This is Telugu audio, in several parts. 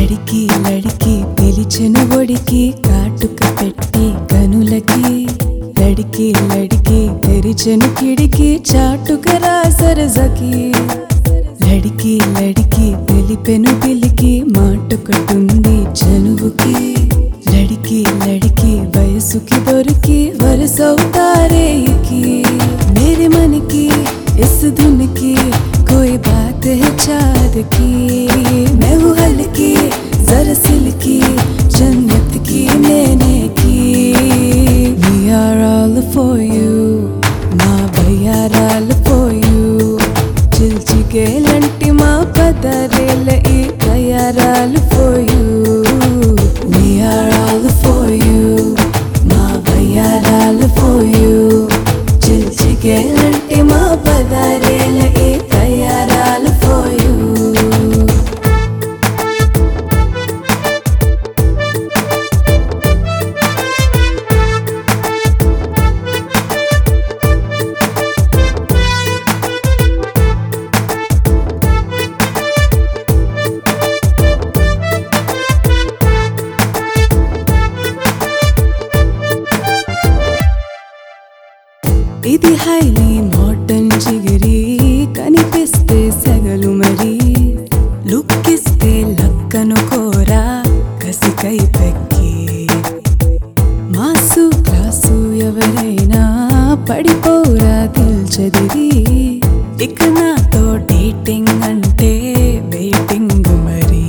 లడికి లడికి పిలిచెను ఒడికి కాటుక పెట్టి కనులకి లడికి లడికి తెరిచెను కిడికి చాటుక రాసరజకి లడికి లడికి తెలిపెను పిలికి మాటుకటుంది చనువుకి లడికి లడికి వయసుకి దొరికి వరసవుతారేకి मेरे मन की इस धुन की कोई बात है चाँद की मैं हूँ हल्की जरा सिल्की जन्नत की मैंने की We are all for you మా భయ్యారాలు for you చిల్చిగేలంటి మా పదరేల ఈ తయారాలు for you We are all for you మా భయ్యారాలు for you చిల్చిగేలంటి మా పదరేల ఈ తయారాలు for you ఇది హైలీ మోడర్న్ జిగిరి కనిపిస్తే సెగలు మరి లుక్ ఇస్తే లక్కను కోరా కసికై పెక్కి మాసు క్లాసు ఎవరైనా పడిపోరా దిల్చదిరి ఇక నాతో డేటింగ్ అంటే వెయిటింగ్ మరి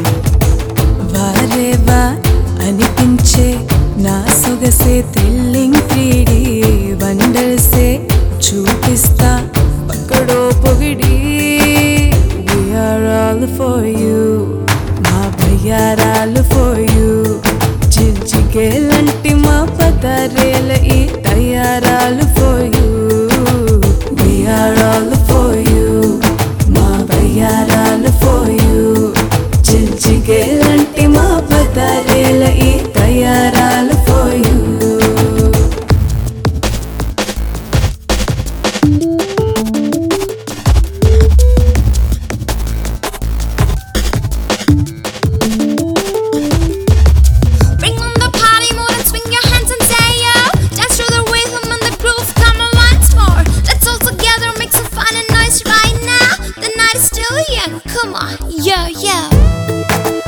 వారేవా అనిపించే నా సొగసే థ్రిల్లింగ్ త్రీడి వండర్సే చూపిస్తా పక్కడో పొగిడి వీఆర్ ఆల్ ఫర్ యూ మా భయ్యారాలు ఫర్ యూ చిల్చికేలంటి మా పదరేల ఈ తయారాలు for you we are all for you మా భయ్యారాలు ఫర్ యూ చిల్చికేలంటి మా పదరేల ఈ తయారాలు for you Bring on the party mode and swing your hands and say yo. Dance to the rhythm and the groove, come on once more. Let's all together make some fun and noise right now. The night is still young, come on, yo yo.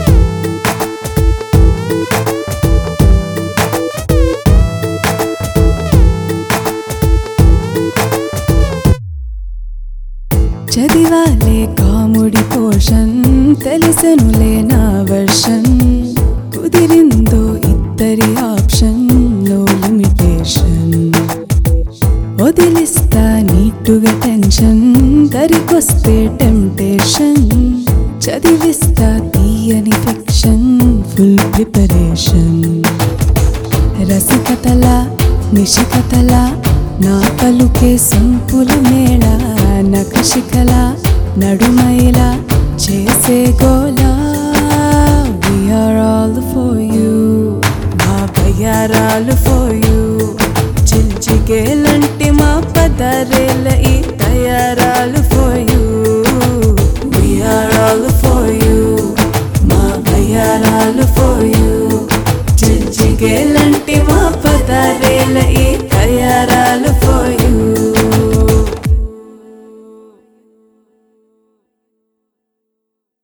చదివాలే కాముడి పోషన్ తెలిసెనులే నా వర్షన్ కుదిరిందో ఇద్దరి ఆప్షన్ నో లిమిటేషన్ వదిలిస్తా నీటుగా టెన్షన్ దరికొస్తే టెంప్టేషన్ చదివిస్తా తీయని ఫిక్షన్ ఫుల్ ప్రిపరేషన్ రసికతల నిశికతల నా పలుకే సంపుల మేళ నకశికల నడుమైల చేసే గోల